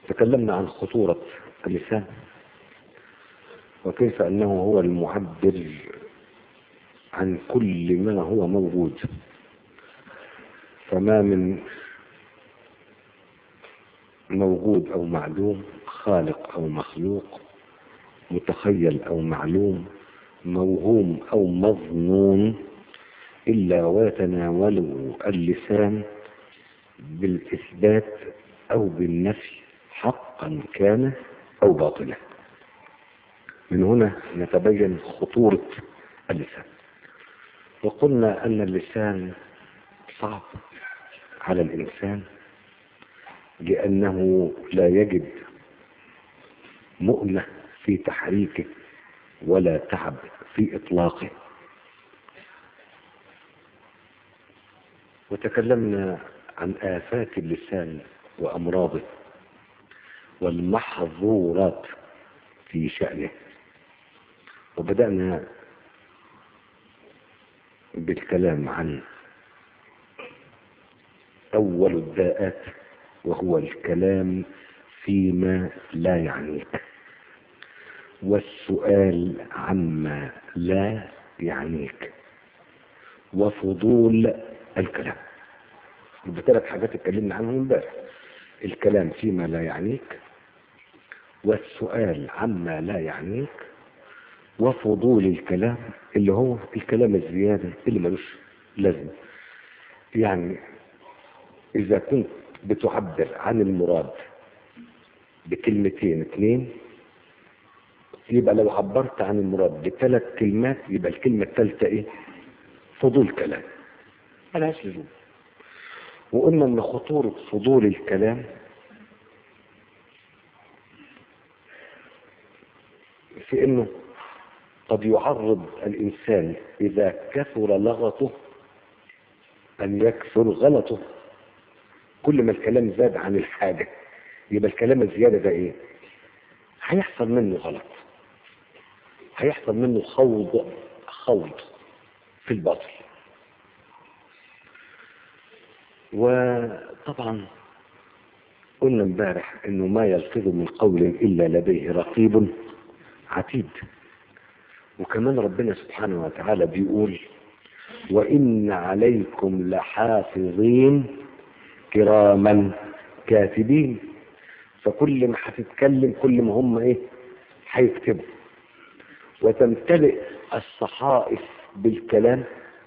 تكلمنا عن خطورة اللسان وكيف أنه هو المعبر عن كل ما هو موجود فما من موجود أو معلوم خالق أو مخلوق متخيل أو معلوم موهوم أو مظنون إلا ويتناوله اللسان بالإثبات أو بالنفي حقا كان أو باطلا من هنا نتبين خطورة اللسان وقلنا أن اللسان صعب على الإنسان لأنه لا يجد مؤنة في تحريكه ولا تعب في إطلاقه وتكلمنا عن آفات اللسان وأمراضه والمحظورات في شأنه وبدأنا بالكلام عن أول الداءات وهو الكلام فيما لا يعنيك والسؤال عما لا يعنيك وفضول الكلام يبقى ثلاث حاجات اتكلمنا عنهم امبارح الكلام فيما لا يعنيك والسؤال عما لا يعنيك وفضول الكلام اللي هو الكلام الزيادة اللي ملوش لازمة يعني إذا كنت بتعبر عن المراد بكلمتين اثنين يبقى لو عبرت عن المراد بثلاث كلمات يبقى الكلمة الثالثة ايه فضول كلام ملهاش لزوم وقلنا ان خطورة فضول الكلام في انه قد يعرض الانسان اذا كثر لغطه ان يكثر غلطه كل ما الكلام زاد عن الحاجة يبقى الكلام الزيادة ده ايه هيحصل منه غلط هيحصل منه خوض خوض في الباطل وطبعا قلنا امبارح انه ما يلفظ من قول الا لديه رقيب عتيد وكمان ربنا سبحانه وتعالى بيقول وان عليكم لحافظين كراما كاتبين فكل ما هتتكلم كل ما هم ايه هيكتبوا وتمتلئ الصحائف بالكلام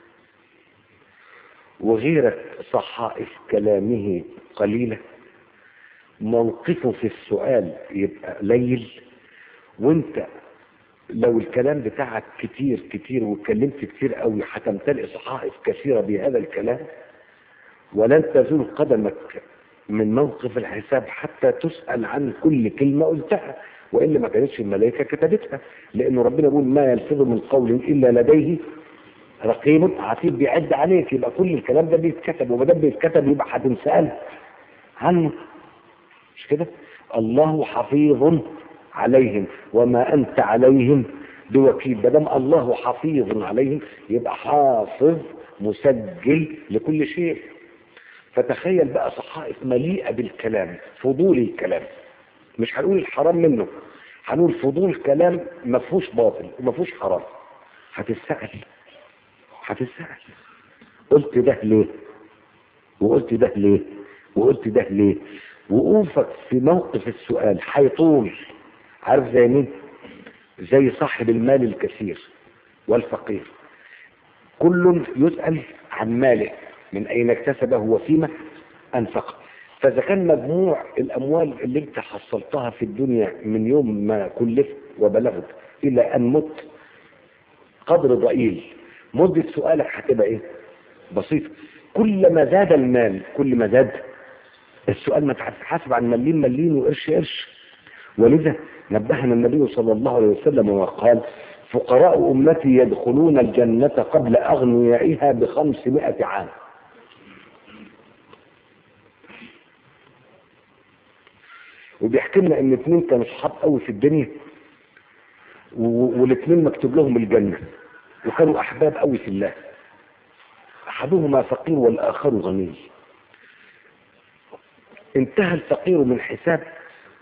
وغيرك صحائف كلامه قليلة موقفه في السؤال يبقى قليل وانت لو الكلام بتاعك كتير كتير واتكلمت كتير قوي هتمتلئ صحائف كثيرة بهذا الكلام ولن تزول قدمك من موقف الحساب حتى تسأل عن كل كلمة قلتها وإلا ما كانتش الملائكة كتبتها لأنه ربنا يقول ما يلفظ من قول إلا لديه رقيب عتيد بيعد عليك يبقى كل الكلام ده بيتكتب وما دام بيتكتب يبقى هتنسأل عنه مش كده الله حفيظ عليهم وما أنت عليهم بوكيل ما دام الله حفيظ عليهم يبقى حافظ مسجل لكل شيء فتخيل بقى صحائف مليئة بالكلام فضول الكلام مش هنقول الحرام منه هنقول فضول كلام ما فيهوش باطل وما فيهوش حرام هتسأل هتسأل قلت ده ليه وقلت ده ليه وقلت ده ليه وقوفك في موقف السؤال هيطول عارف زي مين زي صاحب المال الكثير والفقير كل يسأل عن ماله من أين اكتسبه وفيما أنفقه فإذا كان مجموع الأموال اللي أنت حصلتها في الدنيا من يوم ما كلفت وبلغت إلى أن مت قدر ضئيل مدة سؤالك هتبقى إيه؟ بسيطة كلما زاد المال كل ما زاد السؤال ما تحاسب عن مليم مليم وقرش قرش ولذا نبهنا النبي صلى الله عليه وسلم وقال فقراء أمتي يدخلون الجنة قبل أغنيائها بخمسمائة عام وبيحكي لنا ان اتنين كانوا صحاب قوي في الدنيا والاثنين مكتوب لهم الجنة وكانوا احباب قوي في الله احدهما فقير والاخر غني انتهى الفقير من حساب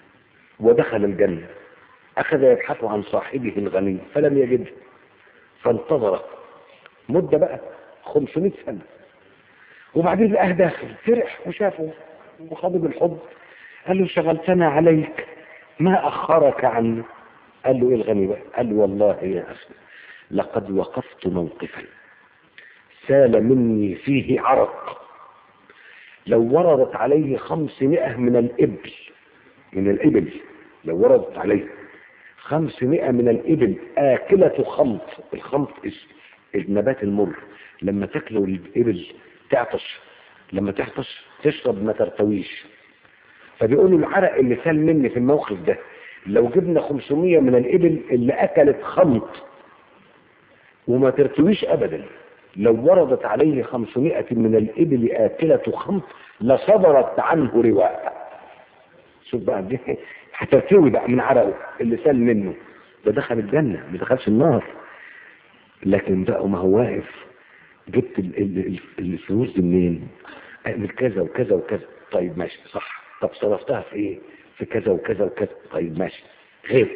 ودخل الجنة أخذ يبحث عن صاحبه الغني فلم يجده فانتظر مدة بقى 500 سنة وبعدين لقاه داخل فرح وشافه وخاض بالحب قال له شغلتنا عليك ما أخرك عني قال له إيه الغني بقى قال له والله يا أخي لقد وقفت موقفا سال مني فيه عرق لو وردت عليه خمسمائة من الإبل من الإبل لو وردت عليه خمسمائة من الإبل آكلة خمط الخمط النبات المر لما تاكله الإبل تعطش لما تعطش تشرب ما ترتويش فبيقولوا العرق اللي سال مني في الموقف ده لو جبنا 500 من الإبل اللي أكلت خمط وما ترتويش أبدا لو وردت عليه 500 من الإبل آكلة خمط لصدرت عنه رواء شوف بقى دي هترتوي بقى من عرقه اللي سال منه ده دخل الجنة ما دخلش النار لكن بقى ما هو واقف جبت ال- ال- ال- الفلوس دي منين من كذا وكذا وكذا طيب ماشي صح طب صرفتها في ايه في كذا وكذا وكذا طيب ماشي غير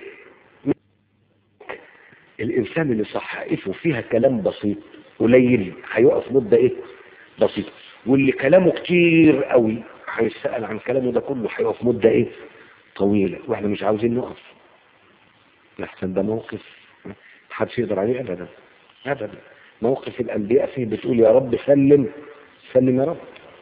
الانسان اللي صحائفه فيها كلام بسيط قليل هيقف مده ايه بسيط واللي كلامه كتير قوي هيسأل عن كلامه ده كله هيقف مده ايه طويله واحنا مش عاوزين نقف لحسن ده موقف محدش يقدر عليه ابدا ابدا موقف الانبياء فيه بتقول يا رب سلم سلم يا رب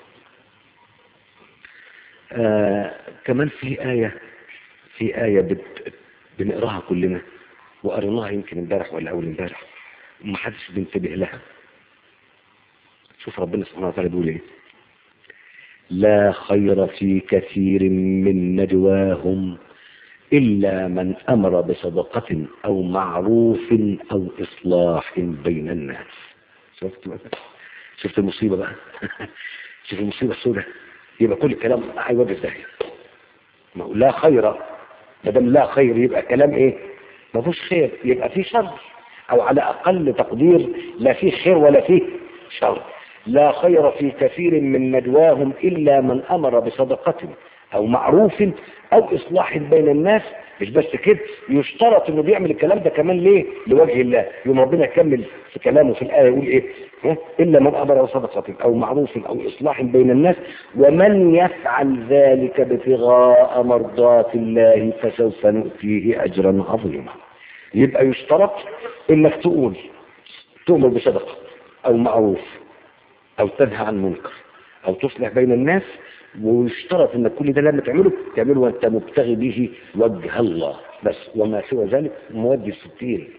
آه كمان في آية في آية بت بنقراها كلنا وقريناها يمكن امبارح ولا أول امبارح وما حدش بينتبه لها شوف ربنا سبحانه وتعالى بيقول ايه لا خير في كثير من نجواهم إلا من أمر بصدقة أو معروف أو إصلاح بين الناس شفت بقى شفت المصيبة بقى شفت المصيبة السوداء يبقى كل كلام هيودي في داهية ما هو لا خير ما دام لا خير يبقى كلام ايه ما فيهوش خير يبقى فيه شر او على اقل تقدير لا فيه خير ولا فيه شر لا خير في كثير من نجواهم الا من امر بصدقه او معروف او اصلاح بين الناس مش بس كده يشترط انه بيعمل الكلام ده كمان ليه لوجه الله يوم ربنا يكمل في كلامه في الايه يقول ايه ها؟ الا من امر بصدقه او معروف او اصلاح بين الناس ومن يفعل ذلك ابتغاء مرضات الله فسوف نؤتيه اجرا عظيما يبقى يشترط انك تقول تؤمر بصدقه او معروف او تنهى عن منكر او تصلح بين الناس ويشترط ان كل ده لما تعمله تعمله وانت مبتغي به وجه الله بس وما سوى ذلك مودي الستين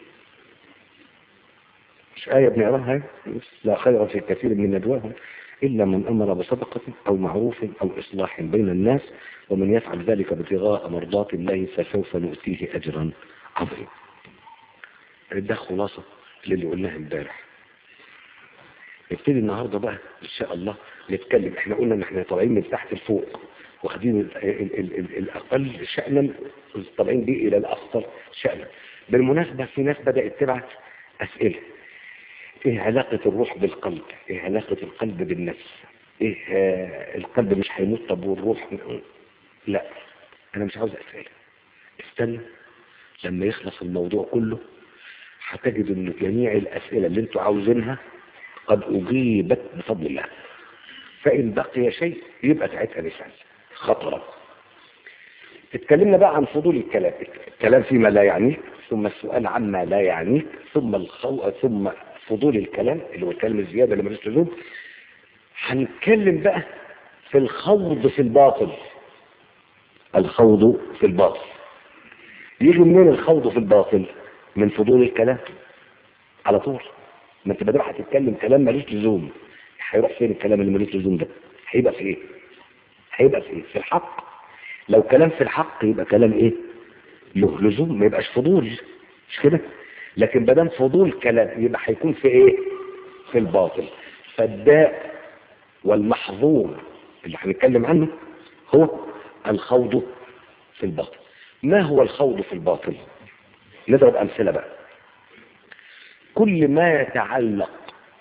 مش آية بنقراها هي؟ لا خير في كثير من ندواهم إلا من أمر بصدقة أو معروف أو إصلاح بين الناس ومن يفعل ذلك ابتغاء مرضات الله فسوف نؤتيه أجرا عظيما ده خلاصة للي قلناه امبارح نبتدي النهاردة بقى إن شاء الله نتكلم احنا قلنا ان احنا طالعين من تحت لفوق واخدين ال ال ال ال الأقل شأنا طالعين بيه إلى الأخطر شأنا بالمناسبة في ناس بدأت تبعت أسئلة ايه علاقة الروح بالقلب ايه علاقة القلب بالنفس ايه آه القلب مش هيموت طب والروح لا انا مش عاوز اسئلة استنى لما يخلص الموضوع كله هتجد ان جميع الاسئلة اللي انتوا عاوزينها قد اجيبت بفضل الله فان بقي شيء يبقى ساعتها نسأل خطرا اتكلمنا بقى عن فضول الكلام الكلام فيما لا يعنيك ثم السؤال عما لا يعنيك ثم الخو... ثم فضول الكلام اللي هو الكلام الزياده اللي ملوش لزوم هنتكلم بقى في الخوض في الباطل الخوض في الباطل يجي منين الخوض في الباطل من فضول الكلام على طول ما انت بدل هتتكلم كلام ملوش لزوم هيروح فين الكلام اللي ملوش لزوم ده هيبقى في ايه هيبقى في ايه في الحق لو كلام في الحق يبقى كلام ايه له لزوم ما يبقاش فضول مش كده لكن بدل فضول كلام يبقى هيكون في ايه في الباطل فالداء والمحظور اللي هنتكلم عنه هو الخوض في الباطل ما هو الخوض في الباطل نضرب امثله بقى كل ما يتعلق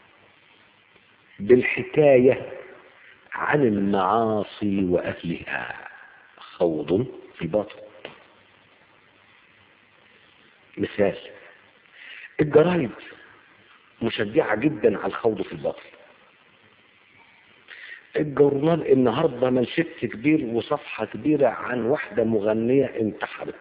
بالحكايه عن المعاصي واهلها خوض في الباطل مثال الجرايد مشجعة جدا على الخوض في الباطل الجورنال النهاردة منشط كبير وصفحة كبيرة عن واحدة مغنية انتحرت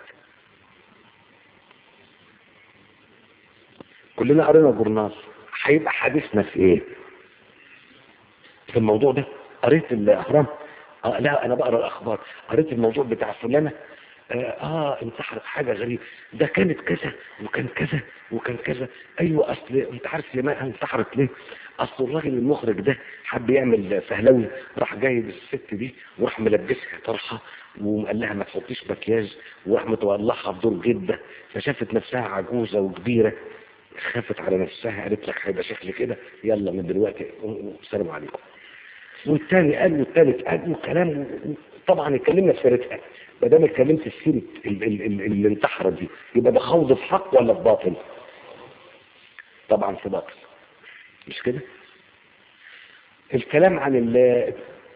كلنا قرينا جورنال هيبقى حديثنا في ايه في الموضوع ده قريت الاهرام آه لا انا بقرا الاخبار قريت الموضوع بتاع فلانه آه, اه انتحرت حاجه غريبه ده كانت كذا وكان كذا وكان كذا ايوه اصل انت عارف يا ما انتحرت ليه اصل الراجل المخرج ده حب يعمل فهلوي راح جايب الست دي وراح ملبسها طرحه وقال لها ما تحطيش مكياج وراح مطلعها في دور جده فشافت نفسها عجوزه وكبيره خافت على نفسها قالت لك هيبقى شكلي كده يلا من دلوقتي السلام عليكم والتاني قال والتالت قال وكلام طبعا اتكلمنا في سيرتها ما دام اتكلمت في سيره ال- ال- ال- اللي انتحرت دي يبقى ده خوض في حق ولا في باطل؟ طبعا في باطل مش كده؟ الكلام عن ال-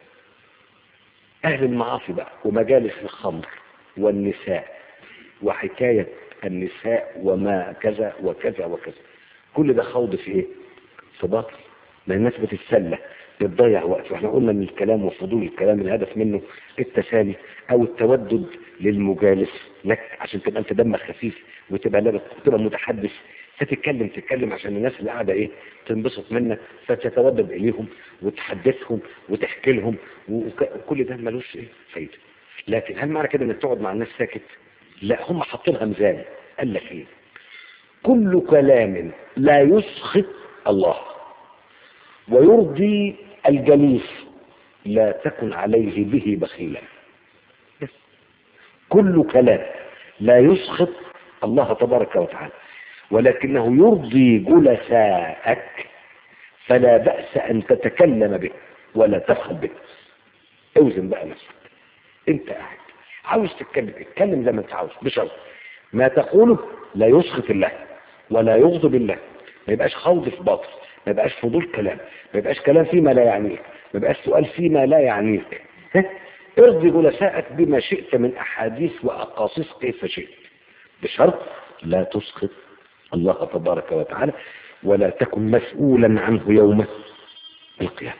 اهل المعاصي بقى ومجالس الخمر والنساء وحكايه النساء وما كذا وكذا وكذا كل ده خوض في ايه؟ في باطل ما الناس بتتسلى بتضيع وقت واحنا قلنا ان الكلام وفضول الكلام الهدف منه التسالي او التودد للمجالس لك عشان تبقى انت دمك خفيف وتبقى لابس تبقى متحدث فتتكلم تتكلم عشان الناس اللي قاعده ايه تنبسط منك فتتودد اليهم وتحدثهم وتحكي لهم وكل ده ملوش ايه فايده لكن هل معنى كده انك تقعد مع الناس ساكت لا هم حاطينها ميزان قال لك ايه كل كلام لا يسخط الله ويرضي الجليس لا تكن عليه به بخيلا بس. كل كلام لا يسخط الله تبارك وتعالى ولكنه يرضي جلساءك فلا بأس أن تتكلم به ولا تبخل به اوزن بقى نفسك انت قاعد عاوز تتكلم اتكلم زي ما انت عاوز بشرط ما تقوله لا يسخط الله ولا يغضب الله ما يبقاش خوض في باطل ما يبقاش فضول كلام ما يبقاش كلام فيما لا يعنيك ما يبقاش سؤال فيما لا يعنيك ها؟ ارضي جلساءك بما شئت من احاديث واقاصيص كيف شئت بشرط لا تسخط الله تبارك وتعالى ولا تكن مسؤولا عنه يوم القيامه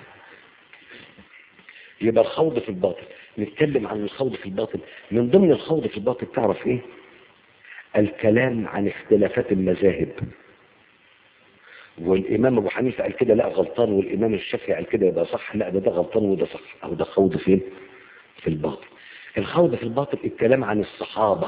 يبقى الخوض في الباطل نتكلم عن الخوض في الباطل من ضمن الخوض في الباطل تعرف ايه الكلام عن اختلافات المذاهب والامام ابو حنيفه قال كده لا غلطان والامام الشافعي قال كده يبقى صح لا ده ده غلطان وده صح او ده خوض فين في الباطل الخوض في الباطل الكلام عن الصحابه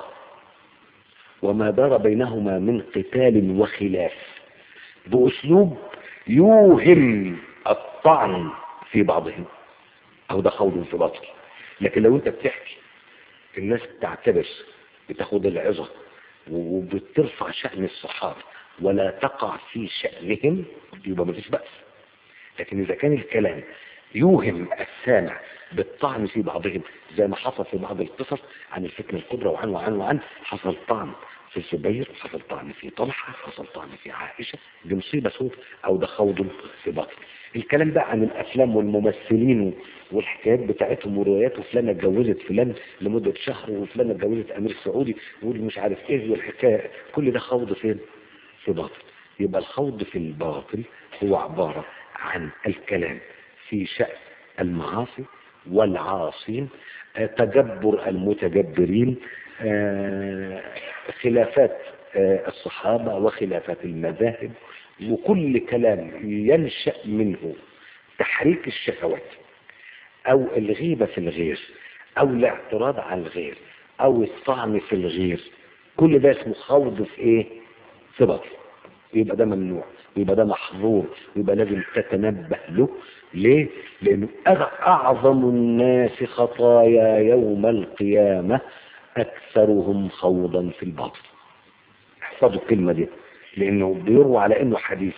وما دار بينهما من قتال وخلاف باسلوب يوهم الطعن في بعضهم او ده خوض في باطل لكن لو انت بتحكي الناس بتعتبر بتاخد العظة وبترفع شأن الصحابة ولا تقع في شأنهم يبقى مفيش بأس لكن إذا كان الكلام يوهم السامع بالطعن في بعضهم زي ما حصل في بعض القصص عن الفتنة الكبرى وعن وعن وعن حصل طعن في الزبير حصل طعن في طلحة حصل طعن في عائشة دي مصيبة سود أو ده خوض في باطل الكلام بقى عن الافلام والممثلين والحكايات بتاعتهم وروايات وفلانه اتجوزت فلان لمده شهر وفلانه اتجوزت امير سعودي والمش عارف ايه والحكايه كل ده خوض فين؟ في باطل يبقى الخوض في الباطل هو عباره عن الكلام في شأن المعاصي والعاصين آه، تجبر المتجبرين آه، خلافات آه، الصحابة وخلافات المذاهب وكل كلام ينشأ منه تحريك الشهوات او الغيبة في الغير او الاعتراض على الغير او الطعن في الغير كل ده اسمه خوض في ايه في باطل يبقى ده ممنوع يبقى ده محظور يبقى لازم تتنبه له ليه لانه أع- اعظم الناس خطايا يوم القيامة اكثرهم خوضا في الباطل احفظوا الكلمة دي لانه بيروى على انه حديث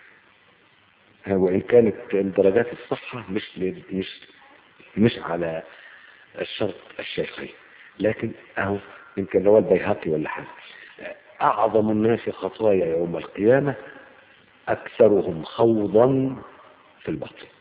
وان كانت درجات الصحة مش ل- مش مش على الشرط الشيخي لكن اهو يمكن رواه البيهقي ولا حاجه اعظم الناس خطايا يوم القيامه اكثرهم خوضا في الباطل